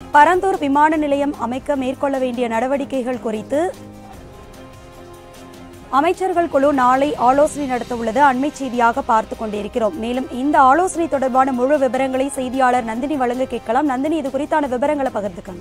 பரந்தூர் விமான நிலையம் அமைக்க மேற்கொள்ள வேண்டிய நடவடிக்கைகள் குறித்து அமைச்சர்கள் குழு நாளை ஆலோசனை நடத்த உள்ளது அண்மை செய்தியாக பார்த்து கொண்டிருக்கிறோம் மேலும் இந்த ஆலோசனை தொடர்பான முழு விவரங்களை செய்தியாளர் நந்தினி வழங்க கேட்கலாம் நந்தினி இது குறித்தான விவரங்களை பகிர்ந்துக்கணும்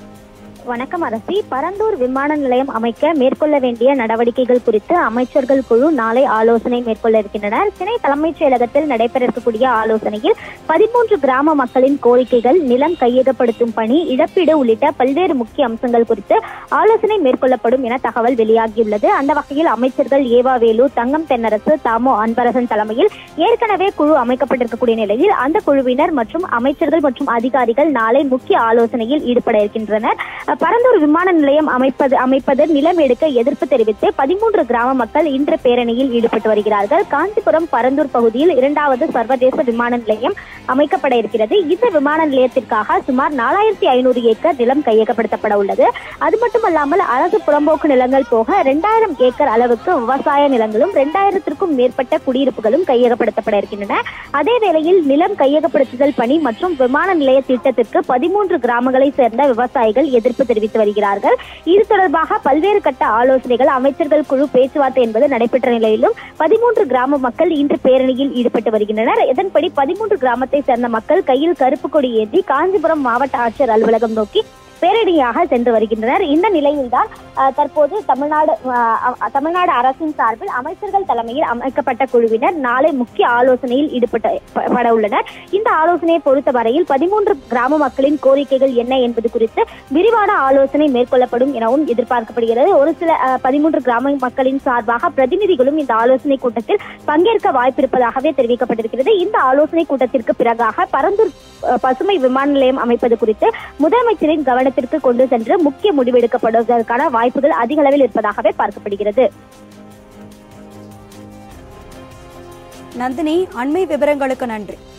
வணக்கம் அரசி பரந்தூர் விமான நிலையம் அமைக்க மேற்கொள்ள வேண்டிய நடவடிக்கைகள் குறித்து அமைச்சர்கள் குழு நாளை ஆலோசனை மேற்கொள்ள இருக்கின்றனர் சென்னை தலைமைச் செயலகத்தில் நடைபெற இருக்கக்கூடிய ஆலோசனையில் பதிமூன்று கிராம மக்களின் கோரிக்கைகள் நிலம் கையகப்படுத்தும் பணி இழப்பீடு உள்ளிட்ட பல்வேறு முக்கிய அம்சங்கள் குறித்து ஆலோசனை மேற்கொள்ளப்படும் என தகவல் வெளியாகியுள்ளது அந்த வகையில் அமைச்சர்கள் ஏவா வேலு தங்கம் தென்னரசு தாமோ அன்பரசன் தலைமையில் ஏற்கனவே குழு அமைக்கப்பட்டிருக்கக்கூடிய நிலையில் அந்த குழுவினர் மற்றும் அமைச்சர்கள் மற்றும் அதிகாரிகள் நாளை முக்கிய ஆலோசனையில் ஈடுபட இருக்கின்றனர் பரந்தூர் விமான நிலையம் அமைப்பது அமைப்பது நிலம் எடுக்க எதிர்ப்பு தெரிவித்து பதிமூன்று கிராம மக்கள் இன்று பேரணியில் ஈடுபட்டு வருகிறார்கள் காஞ்சிபுரம் பரந்தூர் பகுதியில் இரண்டாவது சர்வதேச விமான நிலையம் அமைக்கப்பட இருக்கிறது இந்த விமான நிலையத்திற்காக சுமார் நாலாயிரத்தி ஐநூறு ஏக்கர் நிலம் கையகப்படுத்தப்பட உள்ளது அது மட்டுமல்லாமல் அரசு புறம்போக்கு நிலங்கள் போக இரண்டாயிரம் ஏக்கர் அளவுக்கு விவசாய நிலங்களும் இரண்டாயிரத்திற்கும் மேற்பட்ட குடியிருப்புகளும் கையகப்படுத்தப்பட இருக்கின்றன அதே வேளையில் நிலம் கையகப்படுத்துதல் பணி மற்றும் விமான நிலைய திட்டத்திற்கு பதிமூன்று கிராமங்களை சேர்ந்த விவசாயிகள் எதிர்ப்பு தெரிவித்து வருகிறார்கள் இது தொடர்பாக பல்வேறு கட்ட ஆலோசனைகள் அமைச்சர்கள் குழு பேச்சுவார்த்தை என்பது நடைபெற்ற நிலையிலும் பதிமூன்று கிராம மக்கள் இன்று பேரணியில் ஈடுபட்டு வருகின்றனர் இதன்படி பதிமூன்று கிராமத்தை சேர்ந்த மக்கள் கையில் கருப்பு கொடி ஏந்தி காஞ்சிபுரம் மாவட்ட ஆட்சியர் அலுவலகம் நோக்கி பேரணியாக சென்று வருகின்றனர் இந்த நிலையில்தான் அஹ், தற்போது தமிழ்நாடு அஹ், அ- தமிழ்நாடு அரசின் சார்பில் அமைச்சர்கள் தலைமையில் அமைக்கப்பட்ட குழுவினர் நாளை முக்கிய ஆலோசனையில் ஈடுபட்ட ப- பட உள்ளனர் இந்த ஆலோசனையை பொறுத்தவரையில் பதிமூன்று கிராம மக்களின் கோரிக்கைகள் என்ன என்பது குறித்து விரிவான ஆலோசனை மேற்கொள்ளப்படும் எனவும் எதிர்பார்க்கப்படுகிறது ஒரு சில அஹ், பதிமூன்று கிராம மக்களின் சார்பாக பிரதிநிதிகளும் இந்த ஆலோசனை கூட்டத்தில் பங்கேற்க வாய்ப்பிருப்பதாகவே தெரிவிக்கப்பட்டிருக்கிறது இந்த ஆலோசனை கூட்டத்திற்கு பிறகாக பரந்தூர் அஹ், பசுமை விமான நிலையம் அமைப்பது குறித்து முதலமைச்சரின் கவனத்திற்கு கொண்டு சென்று முக்கிய முடிவெடுக்கப்படுவதற்கான வாய்ப்புகள் அதிக அளவில் இருப்பதாகவே பார்க்கப்படுகிறது நந்தினி அண்மை விவரங்களுக்கு நன்றி